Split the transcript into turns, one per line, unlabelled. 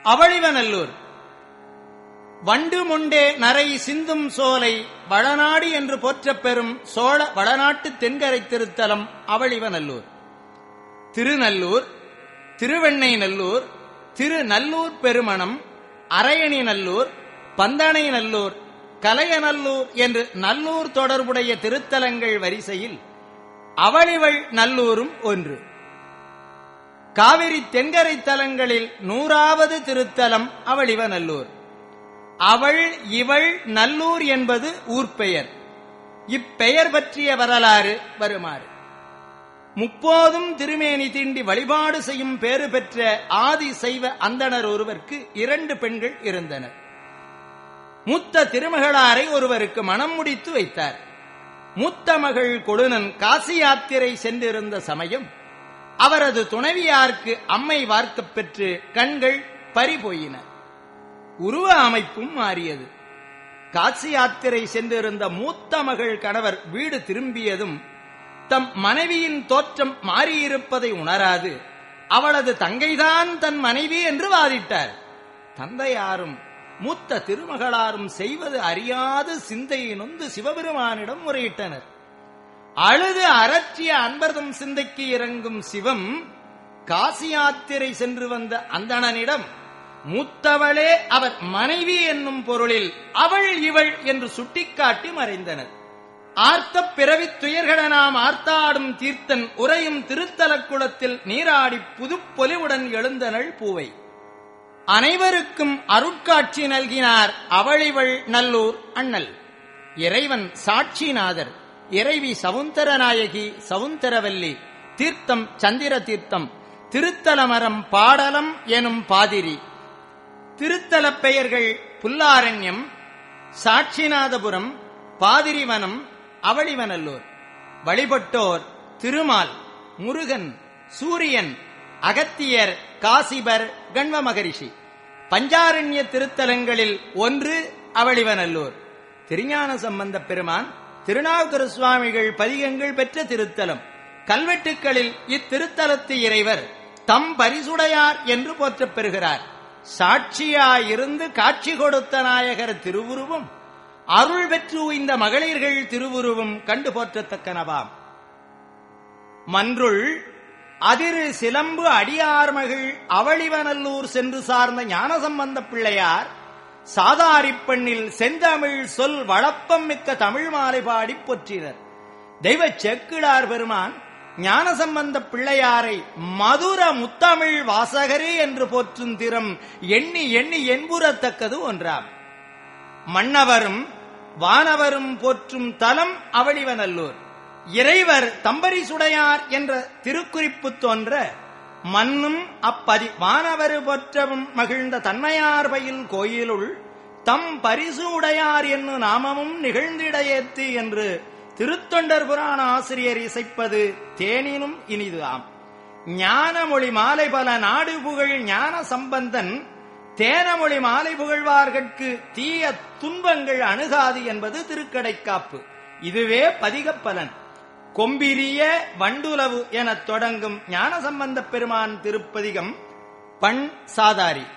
அவளிவநல்லூர் வண்டு முண்டே நரை சிந்தும் சோலை வளநாடு என்று போற்றப் பெறும் சோழ வளநாட்டு தென்கரை திருத்தலம் அவளிவநல்லூர் திருநல்லூர் திருவெண்ணை நல்லூர் திருநல்லூர் பெருமணம் அரையணி நல்லூர் பந்தனை நல்லூர் கலையநல்லூர் என்று நல்லூர் தொடர்புடைய திருத்தலங்கள் வரிசையில் அவளிவள் நல்லூரும் ஒன்று காவிரி தென்கரை தலங்களில் நூறாவது திருத்தலம் அவளிவ நல்லூர் அவள் இவள் நல்லூர் என்பது ஊர்பெயர் இப்பெயர் பற்றிய வரலாறு வருமாறு முப்போதும் திருமேனி தீண்டி வழிபாடு செய்யும் பேறு பெற்ற ஆதி சைவ அந்தணர் ஒருவருக்கு இரண்டு பெண்கள் இருந்தனர் மூத்த திருமகளாரை ஒருவருக்கு மனம் முடித்து வைத்தார் மூத்த மகள் கொழுனன் காசி யாத்திரை சென்றிருந்த சமயம் அவரது துணைவியாருக்கு அம்மை வார்க்கப் பெற்று கண்கள் பறிபோயின உருவ அமைப்பும் மாறியது காசி யாத்திரை சென்றிருந்த மூத்த மகள் கணவர் வீடு திரும்பியதும் தம் மனைவியின் தோற்றம் மாறியிருப்பதை உணராது அவளது தங்கைதான் தன் மனைவி என்று வாதிட்டார் தந்தையாரும் மூத்த திருமகளாரும் செய்வது அறியாது சிந்தையை நொந்து சிவபெருமானிடம் முறையிட்டனர் அழுது அரற்றிய அன்பர்தம் சிந்தைக்கு இறங்கும் சிவம் காசி யாத்திரை சென்று வந்த அந்தணனிடம் மூத்தவளே அவர் மனைவி என்னும் பொருளில் அவள் இவள் என்று சுட்டிக்காட்டி மறைந்தனர் ஆர்த்த பிறவித் துயர்கள நாம் ஆர்த்தாடும் தீர்த்தன் உரையும் திருத்தலக் குளத்தில் நீராடி புதுப்பொலிவுடன் எழுந்தனள் பூவை அனைவருக்கும் அருட்காட்சி நல்கினார் அவளிவள் நல்லூர் அண்ணல் இறைவன் சாட்சிநாதர் இறைவி சவுந்தரநாயகி சவுந்தரவல்லி தீர்த்தம் சந்திர தீர்த்தம் திருத்தலமரம் பாடலம் எனும் பாதிரி திருத்தலப் பெயர்கள் புல்லாரண்யம் சாட்சிநாதபுரம் பாதிரிவனம் அவளிவனல்லூர் வழிபட்டோர் திருமால் முருகன் சூரியன் அகத்தியர் காசிபர் கண்வ மகரிஷி பஞ்சாரண்ய திருத்தலங்களில் ஒன்று அவளிவநல்லூர் திருஞான சம்பந்த பெருமான் திருநாவுக்கர சுவாமிகள் பதிகங்கள் பெற்ற திருத்தலம் கல்வெட்டுக்களில் இத்திருத்தலத்து இறைவர் தம் பரிசுடையார் என்று போற்றப் பெறுகிறார் சாட்சியாயிருந்து காட்சி கொடுத்த நாயகர் திருவுருவும் அருள் பெற்று இந்த மகளிர்கள் திருவுருவும் கண்டு போற்றத்தக்கனவாம் மன்றுள் அதிரு சிலம்பு அடியார்மகள் அவளிவநல்லூர் சென்று சார்ந்த ஞானசம்பந்த பிள்ளையார் சாதாரிப் பெண்ணில் செந்தமிழ் சொல் வளப்பம் மிக்க தமிழ் மாலை பாடி போற்றினர் தெய்வ செக்கிடார் பெருமான் ஞானசம்பந்த பிள்ளையாரை மதுர முத்தமிழ் வாசகரே என்று போற்றும் திறம் எண்ணி எண்ணி என்புறத்தக்கது ஒன்றாம் மன்னவரும் வானவரும் போற்றும் தலம் அவளிவநல்லூர் இறைவர் தம்பரி சுடையார் என்ற திருக்குறிப்பு தோன்ற மண்ணும் அப்பதி வானவரு போற்றவும் மகிழ்ந்த தன்மையார் பயில் கோயிலுள் தம் பரிசு உடையார் என்னும் நாமமும் நிகழ்ந்திடையேத்து என்று திருத்தொண்டர் புராண ஆசிரியர் இசைப்பது தேனினும் இனிதுதாம் ஞானமொழி மாலை பல நாடு புகழ் ஞான சம்பந்தன் தேனமொழி மாலை புகழ்வார்கட்கு தீய துன்பங்கள் அணுகாது என்பது திருக்கடைக்காப்பு இதுவே பதிகப் பலன் கொம்பிரிய வண்டுலவு எனத் தொடங்கும் ஞானசம்பந்த பெருமான் திருப்பதிகம் பண் சாதாரி